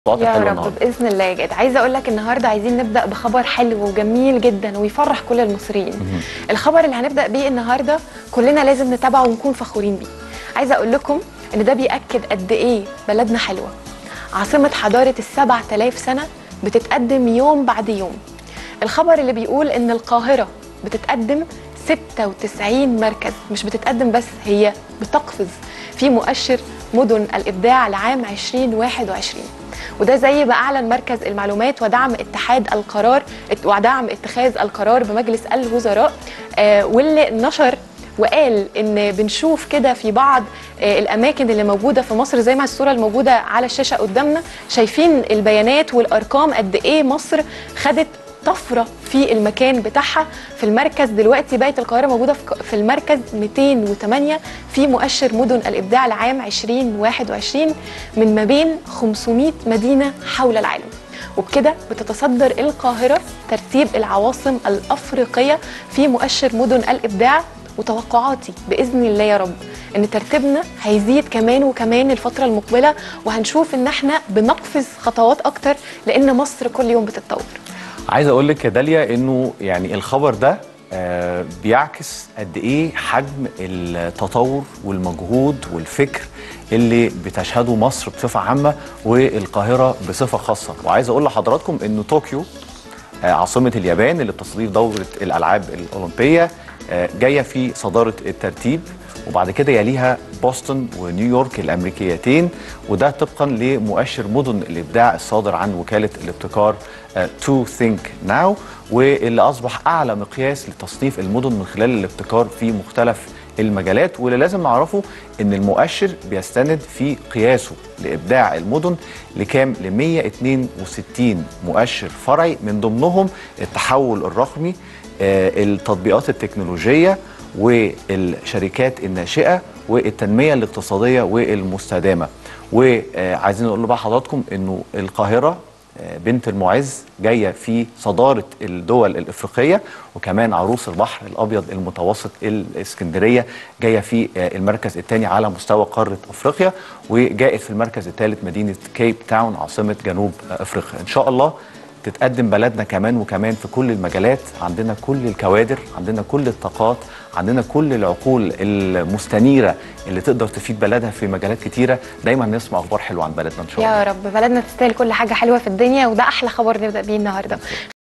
الخطوات يا الحلوه رب النهارده باذن الله يا جاد عايزه اقول لك النهارده عايزين نبدا بخبر حلو وجميل جدا ويفرح كل المصريين الخبر اللي هنبدا بيه النهارده كلنا لازم نتابعه ونكون فخورين بيه عايزه اقول لكم ان ده بياكد قد ايه بلدنا حلوه عاصمه حضاره السبع تلاف سنه بتتقدم يوم بعد يوم الخبر اللي بيقول ان القاهره بتتقدم 96 مركز مش بتتقدم بس هي بتقفز في مؤشر مدن الابداع لعام 2021 وده زي ما اعلن مركز المعلومات ودعم اتحاد القرار ودعم اتخاذ القرار بمجلس الوزراء آه، واللي نشر وقال ان بنشوف كده في بعض آه، الاماكن اللي موجوده في مصر زي ما الصوره الموجوده على الشاشه قدامنا شايفين البيانات والارقام قد ايه مصر خدت طفره في المكان بتاعها في المركز دلوقتي بقت القاهره موجوده في- في المركز 208 في مؤشر مدن الابداع لعام 2021 من ما بين 500 مدينه حول العالم وبكده بتتصدر القاهره ترتيب العواصم الافريقيه في مؤشر مدن الابداع وتوقعاتي باذن الله يا رب ان ترتيبنا هيزيد كمان وكمان الفتره المقبله وهنشوف ان احنا بنقفز خطوات اكتر لان مصر كل يوم بتتطور عايز اقول لك يا داليا انه يعني الخبر ده آه، بيعكس قد ايه حجم التطور والمجهود والفكر اللي بتشهده مصر بصفه عامه والقاهره بصفه خاصه وعايز اقول لحضراتكم انه طوكيو آه، عاصمه اليابان اللي بتستضيف دوره الالعاب الاولمبيه آه، جايه في صداره الترتيب وبعد كده يليها بوسطن ونيويورك الامريكيتين وده طبقا لمؤشر مدن الابداع الصادر عن وكاله الابتكار تو ثينك ناو واللي اصبح اعلى مقياس لتصنيف المدن من خلال الابتكار في مختلف المجالات واللي لازم نعرفه ان المؤشر بيستند في قياسه لابداع المدن لكام ل 162 مؤشر فرعي من ضمنهم التحول الرقمي آه، التطبيقات التكنولوجيه والشركات الناشئه والتنميه الاقتصاديه والمستدامه وعايزين نقول بقى حضراتكم انه القاهره آه، بنت المعز جايه في صداره الدول الافريقيه وكمان عروس البحر الابيض المتوسط الاسكندريه جايه في آه، المركز الثاني على مستوى قاره افريقيا وجاءت في المركز الثالث مدينه كيب تاون عاصمه جنوب آه، افريقيا ان شاء الله تتقدم بلدنا كمان وكمان في كل المجالات عندنا كل الكوادر عندنا كل الطاقات عندنا كل العقول المستنيرة اللي تقدر تفيد بلدها في مجالات كتيرة دايما نسمع أخبار حلوة عن بلدنا إن شاء الله يا رب بلدنا تستاهل كل حاجه حلوه في الدنيا وده احلى خبر نبدا بيه النهارده